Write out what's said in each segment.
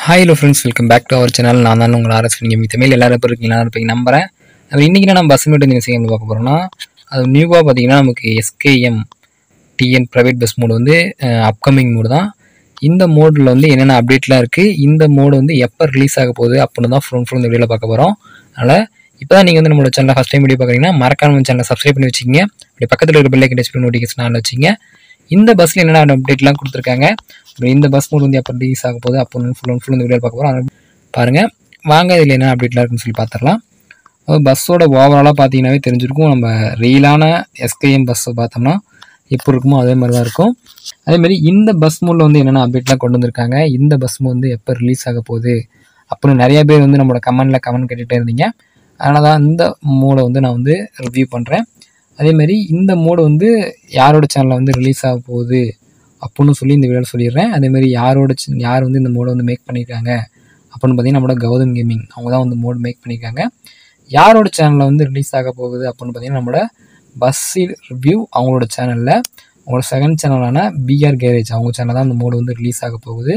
hi hello friends welcome back to our channel நான் தான் உங்கள் ஆர்எஸ் நீங்கள் தமிழ் எல்லாரும் எப்படி இருக்கீங்க எல்லாரும் இருப்பீங்க நம்புறேன் அது இன்றைக்கி நம்ம பஸ் மீட் இந்த விஷயம் பார்க்க போகிறோம்னா அது நியூவாக பார்த்தீங்கன்னா நமக்கு SKM TN private bus mode வந்து அப்கமிங் மோடு தான் இந்த மோடில் வந்து என்னென்ன அப்டேட்லாம் இருக்குது இந்த மோடு வந்து எப்போ ரிலீஸ் ஆக போகுது அப்படின்னு தான் ஃபுல் ஃபுல் இந்த வீடியோவில் பார்க்க போகிறோம் அதனால் இப்போ தான் நீங்கள் வந்து நம்மளோட சேனலை ஃபஸ்ட் டைம் வீடியோ பார்க்குறீங்கன்னா மறக்காம நம்ம சேனலை சப்ஸ்கிரைப் பண்ணி வச்சிங்க அப்படி பக்கத்தில் இருக்கிற பெல்லை டச் பண்ணி நோட்டிஃபிகேஷன் ஆன் வச்சிங்க இந்த பஸ்ஸில் என்னென்ன அப்டேட்லாம் கொடுத்துருக்காங்க அப்புறம் இந்த பஸ் மோட் வந்து எப்போ ரிலீஸ் ஆக போகுது அப்போ ஃபுல் அண்ட் ஃபுல் இந்த வீடியோ பார்க்க போகிறோம் பாருங்கள் வாங்க இதில் என்ன அப்டேட்லாம் இருக்குன்னு சொல்லி பார்த்துடலாம் அது பஸ்ஸோட ஓவராலாக பார்த்தீங்கன்னாவே தெரிஞ்சிருக்கும் நம்ம ரியலான எஸ்கேஎம் பஸ்ஸை பார்த்தோம்னா எப்படி இருக்குமோ அதே மாதிரி தான் இருக்கும் அதேமாதிரி இந்த பஸ் மோடில் வந்து என்னென்ன அப்டேட்லாம் கொண்டு வந்திருக்காங்க இந்த பஸ் மோட் வந்து எப்போ ரிலீஸ் ஆக போகுது அப்படின்னு நிறைய பேர் வந்து நம்மளோட கமெண்டில் கமெண்ட் கேட்டுகிட்டே இருந்தீங்க அதனால தான் இந்த மோடை வந்து நான் வந்து ரிவ்யூ பண்ணுறேன் அதேமாதிரி இந்த மோடு வந்து யாரோட சேனலில் வந்து ரிலீஸ் ஆக போகுது அப்படின்னு சொல்லி இந்த வீடியோவில் சொல்லிடுறேன் அதேமாதிரி யாரோட சி- யார் வந்து இந்த மோடை வந்து மேக் பண்ணியிருக்காங்க அப்படின்னு பார்த்தீங்கன்னா நம்மளோட கௌதம் கேமிங் அவங்க தான் வந்து மோடு மேக் பண்ணியிருக்காங்க யாரோட சேனலில் வந்து ரிலீஸ் ஆக போகுது அப்படின்னு பார்த்தீங்கன்னா நம்மளோட பஸ்ஸில் ரிவ்யூ அவங்களோட சேனலில் அவங்களோட செகண்ட் சேனலான பிஆர் கேரேஜ் அவங்க சேனல் தான் அந்த மோடு வந்து ரிலீஸ் ஆக போகுது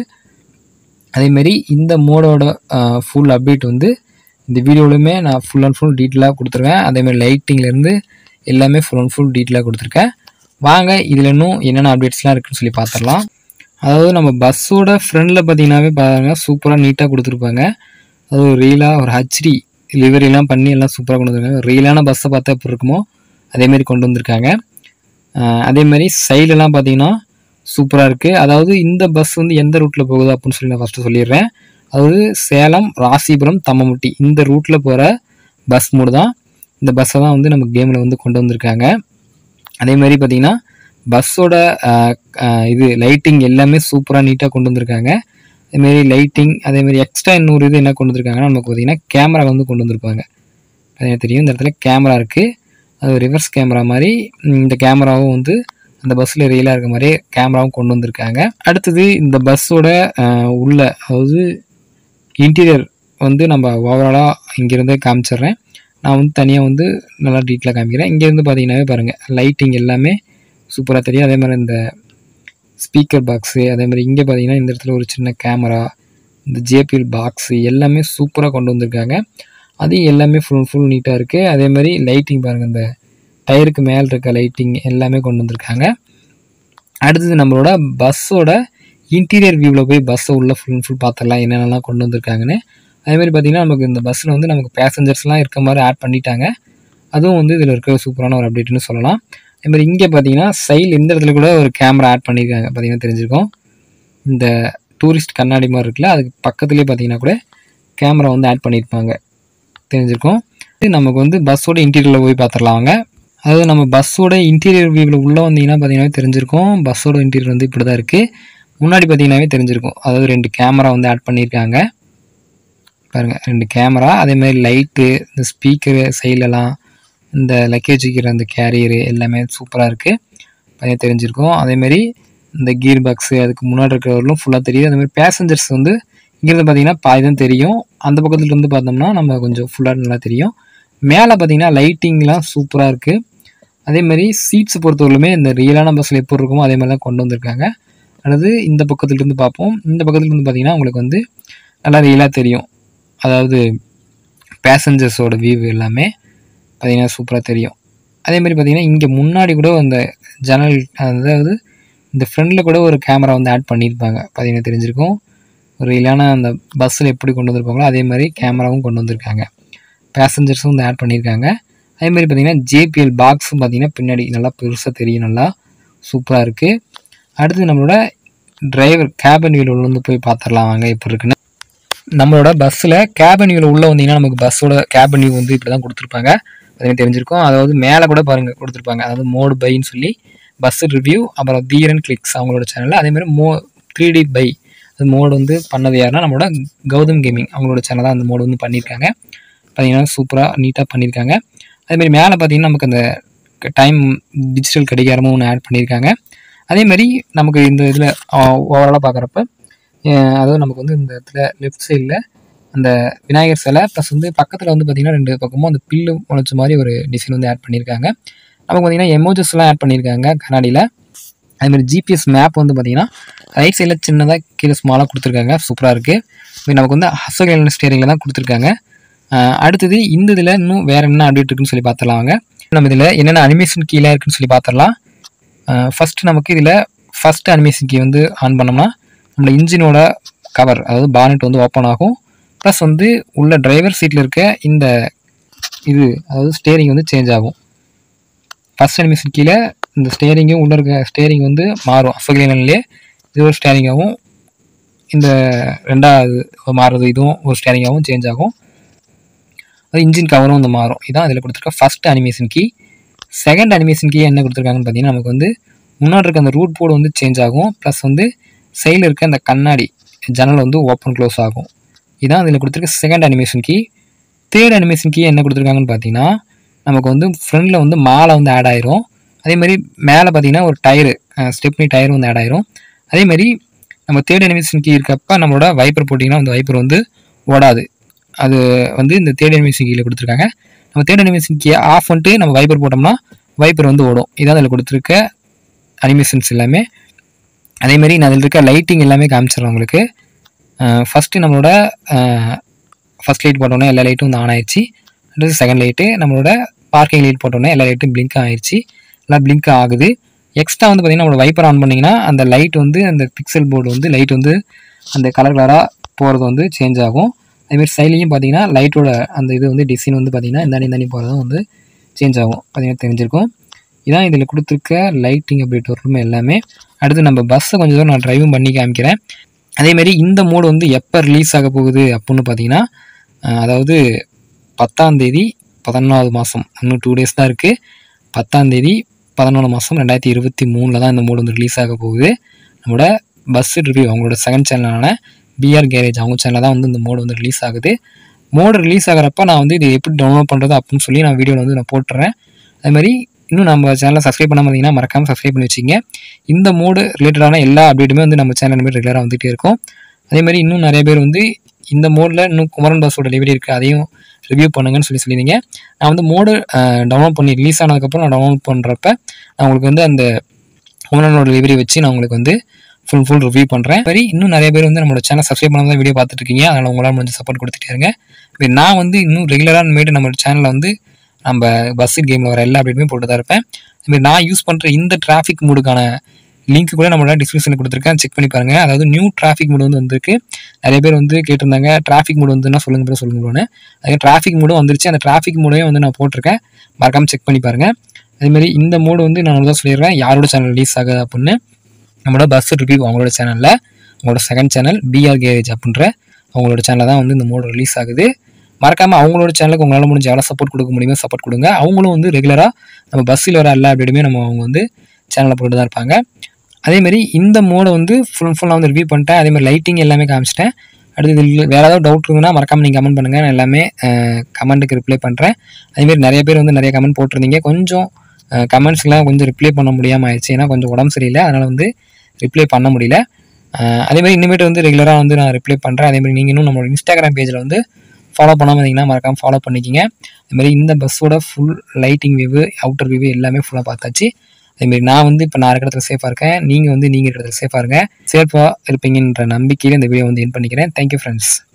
அதேமாரி இந்த மோடோட ஃபுல் அப்டேட் வந்து இந்த வீடியோவிலுமே நான் ஃபுல் அண்ட் ஃபுல் டீட்டெயிலாக கொடுத்துருவேன் அதேமாதிரி லைட்டிங்லேருந்து எல்லாமே ஃபுல் அண்ட் ஃபுல் டீட்டெயிலாக கொடுத்துருக்கேன் வாங்க இதில் இன்னும் என்னென்ன அப்டேட்ஸ்லாம் இருக்குன்னு சொல்லி பார்த்துடலாம் அதாவது நம்ம பஸ்ஸோட ஃப்ரண்டில் பார்த்தீங்கன்னாவே பாருங்க சூப்பராக நீட்டாக கொடுத்துருப்பாங்க அது ஒரு ரீலாக ஒரு ஹச்டி லிவரிலாம் பண்ணி எல்லாம் சூப்பராக கொண்டு வந்திருக்காங்க ரீலான பஸ்ஸை பார்த்தா எப்படி இருக்குமோ அதேமாரி கொண்டு வந்திருக்காங்க ஆஹ் அதேமாரி சைடெல்லாம் பார்த்தீங்கன்னா சூப்பராக இருக்குது அதாவது இந்த பஸ் வந்து எந்த ரூட்டில் போகுது அப்படின்னு சொல்லி நான் ஃபஸ்ட்டு சொல்லிடுறேன் அதாவது சேலம் ராசிபுரம் தம்மமுட்டி இந்த ரூட்டில் போகிற பஸ் மூடு தான் இந்த பஸ்ஸை தான் வந்து நம்ம கேமில் வந்து கொண்டு வந்திருக்காங்க அதே மாதிரி பார்த்தீங்கன்னா பஸ்ஸோட இது லைட்டிங் எல்லாமே சூப்பராக நீட்டாக கொண்டு வந்திருக்காங்க அதேமாரி லைட்டிங் அதேமாரி எக்ஸ்ட்ரா இன்னொரு இது என்ன கொண்டு வந்திருக்காங்கன்னா நமக்கு பார்த்தீங்கன்னா கேமரா வந்து கொண்டு வந்திருப்பாங்க அது எனக்கு தெரியும் இந்த இடத்துல கேமரா இருக்குது அது ரிவர்ஸ் கேமரா மாதிரி ம், இந்த கேமராவும் வந்து அந்த பஸ்ஸில் ரியலாக இருக்க மாதிரி கேமராவும் கொண்டு வந்திருக்காங்க அடுத்தது இந்த பஸ்ஸோட உள்ள அதாவது இன்டீரியர் வந்து நம்ம ஓவராலாக இங்கேருந்தே காமிச்சிடுறேன் நான் வந்து தனியாக வந்து நல்லா டீட்டெயிலாக காமிக்கிறேன் இங்கேருந்து பார்த்தீங்கன்னாவே பாருங்கள் லைட்டிங் எல்லாமே சூப்பராக தெரியும் அதே மாதிரி இந்த ஸ்பீக்கர் பாக்ஸு அதே மாதிரி இங்கே பார்த்தீங்கன்னா இந்த இடத்துல ஒரு சின்ன கேமரா இந்த ஜேபிஎல் பாக்ஸு எல்லாமே சூப்பராக கொண்டு வந்திருக்காங்க அது எல்லாமே ஃபுல் ஃபுல் நீட்டாக இருக்குது அதே மாதிரி லைட்டிங் பாருங்கள் இந்த டயருக்கு மேலே இருக்க லைட்டிங் எல்லாமே கொண்டு வந்திருக்காங்க அடுத்தது நம்மளோட பஸ்ஸோட இன்டீரியர் வியூவில் போய் பஸ்ஸை உள்ள ஃபுல் ஃபுல் பார்த்துடலாம் என்னென்னலாம் கொண்டு வந்திருக்காங்கன்னு அதே மாதிரி பார்த்தீங்கன்னா நமக்கு இந்த பஸ்ஸில் வந்து நமக்கு பேசஞ்சர்ஸ்லாம் இருக்க மாதிரி ஆட் பண்ணிட்டாங்க அதுவும் வந்து இதில் இருக்கிற சூப்பரான ஒரு அப்டேட்னு சொல்லலாம் அதே மாதிரி இங்கே பார்த்தீங்கன்னா சைல் இந்த இடத்துல கூட ஒரு கேமரா ஆட் பண்ணியிருக்காங்க பார்த்தீங்கன்னா தெரிஞ்சிருக்கும் இந்த டூரிஸ்ட் கண்ணாடி மாதிரி இருக்குல்ல அதுக்கு பக்கத்துலேயே பார்த்தீங்கன்னா கூட கேமரா வந்து ஆட் பண்ணியிருப்பாங்க தெரிஞ்சிருக்கும் இது நமக்கு வந்து பஸ்ஸோட இன்டீரியரில் போய் பார்த்துடலாம் வாங்க அதாவது நம்ம பஸ்ஸோட இன்டீரியர் வியூவில் உள்ளே வந்தீங்கன்னா பார்த்தீங்கன்னாவே தெரிஞ்சிருக்கும் பஸ்ஸோட இன்டீரியர் வந்து இப்படி தான் இருக்குது முன்னாடி பார்த்தீங்கன்னாவே தெரிஞ்சிருக்கும் அதாவது ரெண்டு கேமரா வந்து ஆட் பண்ணியிருக்காங்க பாருங்கள் ரெண்டு கேமரா அதே மாதிரி லைட்டு இந்த ஸ்பீக்கரு சைட்லலாம் இந்த லக்கேஜ் வைக்கிற அந்த கேரியரு எல்லாமே சூப்பராக இருக்குது பார்த்தீங்கன்னா தெரிஞ்சிருக்கும் அதேமாரி இந்த கீர் பாக்ஸு அதுக்கு முன்னாடி இருக்கிறவர்களும் ஃபுல்லாக தெரியுது அதே மாதிரி பேசஞ்சர்ஸ் வந்து இங்கேருந்து பார்த்தீங்கன்னா பாதி தான் தெரியும் அந்த பக்கத்துல இருந்து பார்த்தோம்னா நம்ம கொஞ்சம் ஃபுல்லாக நல்லா தெரியும் மேலே பார்த்தீங்கன்னா லைட்டிங்லாம் சூப்பராக இருக்குது அதே மாதிரி சீட்ஸ் பொறுத்தவரையிலுமே இந்த ரியலான பஸ்ஸில் எப்படி இருக்குமோ அதே மாதிரி தான் கொண்டு வந்திருக்காங்க அல்லது இந்த பக்கத்துலேருந்து பார்ப்போம் இந்த பக்கத்துலேருந்து பார்த்தீங்கன்னா உங்களுக்கு வந்து நல்லா ரியலாக தெரியும் அதாவது பேசஞ்சர்ஸோட வியூ எல்லாமே பார்த்தீங்கன்னா சூப்பராக தெரியும் அதே மாதிரி பார்த்தீங்கன்னா இங்கே முன்னாடி கூட அந்த ஜன்னல் அதாவது இந்த ஃப்ரண்டில் கூட ஒரு கேமரா வந்து ஆட் பண்ணியிருப்பாங்க பார்த்தீங்கன்னா தெரிஞ்சிருக்கும் ஒரு ரியலான அந்த பஸ்ஸில் எப்படி கொண்டு வந்திருப்பாங்களோ அதே மாதிரி கேமராவும் கொண்டு வந்திருக்காங்க பேசஞ்சர்ஸும் வந்து ஆட் பண்ணியிருக்காங்க அதே மாதிரி பார்த்தீங்கன்னா ஜேபிஎல் பாக்ஸும் பார்த்தீங்கன்னா பின்னாடி நல்லா பெருசாக தெரியும் நல்லா சூப்பராக இருக்குது அடுத்து நம்மளோட டிரைவர் கேபன் வியூவில் வந்து போய் பார்த்துடலாம் வாங்க எப்படி இருக்குன்னு நம்மளோட பஸ்ஸில் கேபன் வியூவில் உள்ளே வந்தீங்கன்னா நமக்கு பஸ்ஸோட கேபன் வியூ வந்து இப்படி தான் கொடுத்துருப்பாங்க அது தெரிஞ்சிருக்கும் அதாவது மேலே கூட பாருங்கள் கொடுத்துருப்பாங்க அதாவது மோடு பைன்னு சொல்லி பஸ் ரிவ்யூ அப்புறம் தீரன் கிளிக்ஸ் அவங்களோட சேனலில் அதேமாதிரி மோ த்ரீ டி பை அது மோடு வந்து பண்ணது யாருன்னா நம்மளோட கௌதம் கேமிங் அவங்களோட சேனல் தான் அந்த மோடு வந்து பண்ணியிருக்காங்க பார்த்தீங்கன்னா சூப்பராக நீட்டாக பண்ணியிருக்காங்க அதேமாதிரி மேலே பார்த்தீங்கன்னா நமக்கு அந்த டைம் டிஜிட்டல் கடிகாரமும் ஒன்று ஆட் பண்ணியிருக்காங்க அதே மாதிரி நமக்கு இந்த இதில் ஓவராலாக பார்க்குறப்ப அதாவது நமக்கு வந்து இந்த இடத்துல லெஃப்ட் சைடில் அந்த விநாயகர் சிலை ப்ளஸ் வந்து பக்கத்தில் வந்து பார்த்திங்கன்னா ரெண்டு பக்கமும் அந்த பில்லு முளைச்ச மாதிரி ஒரு டிசைன் வந்து ஆட் பண்ணியிருக்காங்க நமக்கு பார்த்திங்கன்னா எமோஜஸ்லாம் ஆட் பண்ணியிருக்காங்க கண்ணாடியில் அதேமாதிரி ஜிபிஎஸ் மேப் வந்து பார்த்திங்கன்னா ரைட் சைடில் சின்னதாக கீழே ஸ்மாலாக கொடுத்துருக்காங்க சூப்பராக இருக்குது இப்போ நமக்கு வந்து அசோகேலன் ஸ்டேரிங்கில் தான் கொடுத்துருக்காங்க அஹ் அடுத்தது இந்த இதில் இன்னும் வேறு என்ன அப்டேட் இருக்குன்னு சொல்லி பார்த்துடலாம் வாங்க நம்ம இதில் என்னென்ன அனிமேஷன் கீழே இருக்குன்னு சொல்லி பார்த்துடலாம் ஃபஸ்ட்டு நமக்கு இதில் ஃபஸ்ட் அனிமேஷன் கீ வந்து ஆன் பண்ணோம்னா நம்ம இன்ஜினோட கவர் அதாவது பானட் வந்து ஓப்பன் ஆகும் ப்ளஸ் வந்து உள்ள டிரைவர் சீட்டில் இருக்க இந்த இது அதாவது ஸ்டேரிங் வந்து சேஞ்ச் ஆகும் ஃபஸ்ட் அனிமேஷன் கீழே இந்த ஸ்டேரிங்கும் உள்ளே இருக்க ஸ்டேரிங் வந்து மாறும் அசோகேலன்லேயே இது ஒரு ஸ்டேரிங்காகவும் இந்த ரெண்டாவது மாறுறது இதுவும் ஒரு ஸ்டேரிங்காகவும் சேஞ்ச் ஆகும் அது இன்ஜின் கவரும் வந்து மாறும் இதான் அதில் கொடுத்துருக்க first animation key second animation key என்ன கொடுத்துருக்காங்கன்னு பார்த்தீங்கன்னா நமக்கு வந்து முன்னாடி இருக்க அந்த ரூட் போர்டு வந்து சேஞ்ச் ஆகும் ப்ளஸ் வந்து சைடில் இருக்க அந்த கண்ணாடி ஜன்னல் வந்து ஓப்பன் க்ளோஸ் ஆகும் இதான் அதில் கொடுத்துருக்க second animation key third animation key என்ன கொடுத்துருக்காங்கன்னு பார்த்தீங்கன்னா நமக்கு வந்து ஃப்ரண்டில் வந்து மாலை வந்து ஆட் ஆயிரும் அதே மாதிரி மேலே பார்த்தீங்கன்னா ஒரு டயரு ஸ்டெப்னி டயர் வந்து ஆட் ஆயிரும் அதே மாதிரி நம்ம தேர்ட் அனிமேஷன் கீ இருக்கப்ப நம்மளோட வைப்பர் போட்டிங்கன்னா அந்த வைப்பர் வந்து ஓடாது அது வந்து இந்த தேர்ட் அனிமேஷன் கீழே கொடுத்துருக்காங்க நம்ம தேர்ட் அனிமேஷன் கீ ஆஃப் பண்ணிட்டு நம்ம வைப்பர் போட்டோம்னா வைப்பர் வந்து ஓடும் இதான் அதில் கொடுத்துருக்க அனிமேஷன்ஸ் எல்லாமே அதே மாதிரி நான் அதில் இருக்க லைட்டிங் எல்லாமே காமிச்சிடுறேன் உங்களுக்கு ஃபஸ்ட்டு நம்மளோட ஃபஸ்ட் லைட் போட்டோன்னே எல்லா லைட்டும் வந்து ஆன் ஆயிடுச்சு அடுத்து செகண்ட் லைட்டு நம்மளோட பார்க்கிங் லைட் போட்டோன்னே எல்லா லைட்டும் பிளிங்க் ஆயிடுச்சு எல்லாம் பிளிங்க் ஆகுது எக்ஸ்ட்ரா வந்து பார்த்திங்கன்னா நம்மளோட வைப்பர் ஆன் பண்ணிங்கன்னா அந்த லைட் வந்து அந்த பிக்சல் போர்டு வந்து லைட் வந்து அந்த கலர் கலராக போகிறது வந்து சேஞ்ச் ஆகும் அதேமாதிரி சைட்லேயும் பார்த்தீங்கன்னா லைட்டோட அந்த இது வந்து டிசைன் வந்து பார்த்தீங்கன்னா இந்த தண்ணி போகிறதும் வந்து சேஞ்ச் ஆகும் பார்த்தீங்கன்னா தெரிஞ்சிருக்கும் இதான் இதில் கொடுத்துருக்க லைட்டிங் அப்டேட் வரலுமே எல்லாமே அடுத்து நம்ம பஸ்ஸை கொஞ்சம் தூரம் நான் டிரைவும் பண்ணி காமிக்கிறேன் அதேமாரி இந்த மோடு வந்து எப்போ ரிலீஸ் ஆக போகுது அப்படின்னு பார்த்தீங்கன்னா அஹ், அதாவது பத்தாம் தேதி பதினொன்றாவது மாதம் இன்னும் டூ டேஸ் தான் இருக்குது பத்தாம் தேதி பதினொன்று மாதம் ரெண்டாயிரத்தி இருபத்தி மூணில் தான் இந்த மோடு வந்து ரிலீஸ் ஆக போகுது நம்மளோட பஸ் ரிவ்யூ அவங்களோட செகண்ட் சேனலான பிஆர் கேரேஜ் அவங்க சேனலில் தான் வந்து இந்த மோடு வந்து ரிலீஸ் ஆகுது மோடு ரிலீஸ் ஆகிறப்ப நான் வந்து இது எப்படி டவுன்லோட் பண்ணுறது அப்படின்னு சொல்லி நான் வீடியோவில் வந்து நான் போட்டுறேன் அது மாதிரி இன்னும் நம்ம சேனலை சப்ஸ்கிரைப் பண்ணாம இருந்தீங்கன்னா மறக்காமல் சப்ஸ்கிரைப் பண்ணி வச்சிங்க இந்த மோடு ரிலேட்டடான எல்லா அப்டேட்டுமே வந்து நம்ம சேனல் மாதிரி ரெகுலராக வந்துகிட்டே இருக்கும் அதே மாதிரி இன்னும் நிறைய பேர் வந்து இந்த மோடில் இன்னும் குமரன் பாஸோட டெலிவரி இருக்குது அதையும் ரிவ்யூ பண்ணுங்கன்னு சொல்லி சொல்லியிருந்தீங்க நான் வந்து மோடு டவுன்லோட் பண்ணி ரிலீஸ் ஆனதுக்கப்புறம் நான் டவுன்லோட் பண்ணுறப்ப நான் உங்களுக்கு வந்து அந்த குமரனோட டெலிவரி வச்சு நான் உங்களுக்கு வந்து ஃபுல் ஃபுல் ரிவ்யூ பண்ணுறேன் சரி இன்னும் நிறைய பேர் வந்து நம்மளோட சேனல் சப்ஸ்கிரைப் பண்ணாம தான் வீடியோ பார்த்துட்டு இருக்கீங்க அதனால் உங்களால் முடிஞ்ச சப்போர்ட் கொடுத்துட்டே இருங்க இப்ப நான் வந்து இன்னும் ரெகுலராக இனிமேட்டு நம்ம சேனலில் வந்து நம்ம பஸ் கேமில் வர எல்லா அப்டேட்டுமே போட்டு தான் இருப்பேன் இதுமாதிரி நான் யூஸ் பண்ணுற இந்த டிராஃபிக் மூடுக்கான லிங்க் கூட நம்மளோட டிஸ்கிரிப்ஷனில் கொடுத்துருக்கேன் செக் பண்ணி பாருங்க அதாவது நியூ டிராஃபிக் மூடு வந்து வந்திருக்கு நிறைய பேர் வந்து கேட்டிருந்தாங்க டிராஃபிக் மூடு வந்துன்னா சொல்லுங்க ப்ரோ சொல்லுங்க ப்ரோன்னு அதே டிராஃபிக் மூடும் வந்துருச்சு அந்த டிராஃபிக் மூடையும் வந்து நான் போட்டிருக்கேன் மறக்காம செக் பண்ணி பாருங்க அதேமாதிரி இந்த மூடு வந்து நான் தான் சொல்லிடுறேன் யாரோட சேனல் ரிலீஸ் ஆகுது அப்படின்னு நம்மளோட பஸ் ரிவ்யூ அவங்களோட சேனலில் அவங்களோட செகண்ட் சேனல் பிஆர் கேரேஜ் அப்படின்ற அவங்களோட சேனலில் தான் வந்து இந்த மோடு ரிலீஸ் ஆகுது மறக்காமல் அவங்களோட சேனலுக்கு உங்களால் முடிஞ்ச எவ்வளோ சப்போர்ட் கொடுக்க முடியுமோ சப்போர்ட் கொடுங்க அவங்களும் வந்து ரெகுலராக நம்ம பஸ்ஸில் வர எல்லா அப்டேட்டுமே நம்ம அவங்க வந்து சேனலில் போட்டு தான் இருப்பாங்க அதேமாரி இந்த மோடை வந்து ஃபுல் ஃபுல்லாக வந்து ரிவ்யூ பண்ணிட்டேன் அதேமாதிரி லைட்டிங் எல்லாமே காமிச்சிட்டேன் அடுத்து இதில் வேறு ஏதாவது டவுட் இருந்ததுன்னா மறக்காமல் நீங்கள் கமெண்ட் பண்ணுங்கள் நான் எல்லாமே கமெண்ட்டுக்கு ரிப்ளை பண்ணுறேன் அதேமாரி நிறைய பேர் வந்து நிறைய கமெண்ட் போட்டிருந்தீங்க கொஞ்சம் கமெண்ட்ஸ்லாம் கொஞ்சம் ரிப்ளை பண்ண முடியாமல் ஆயிடுச்சு ஏன்னா கொஞ்சம் உடம்பு சரியில்லை அதனால் வந்து ரிப்ளை பண்ண முடியல அஹ் அதே மாதிரி இனிமேட்டு வந்து ரெகுலராக வந்து நான் ரிப்ளை பண்ணுறேன் அதே மாதிரி நீங்கள் இன்னும் நம்மளோட இன்ஸ்டாகிராம் பேஜில் வந்து ஃபாலோ பண்ணாமல் இருந்தீங்கன்னா மறக்காமல் ஃபாலோ பண்ணிக்கிங்க அதேமாதிரி இந்த பஸ்ஸோட full lighting view outer view எல்லாமே ஃபுல்லாக பார்த்தாச்சு அதேமாரி நான் வந்து இப்போ நான் இருக்கிற இடத்துல சேஃபாக இருக்கேன் நீங்கள் வந்து நீங்கள் இருக்கிற இடத்துல சேஃபாக இருங்க சேஃபாக இருப்பீங்கன்ற நம்பிக்கையில் இந்த வீடியோ வந்து என் பண்ணிக்கிறேன் தேங்க்யூ ஃப்ரெண்ட்ஸ்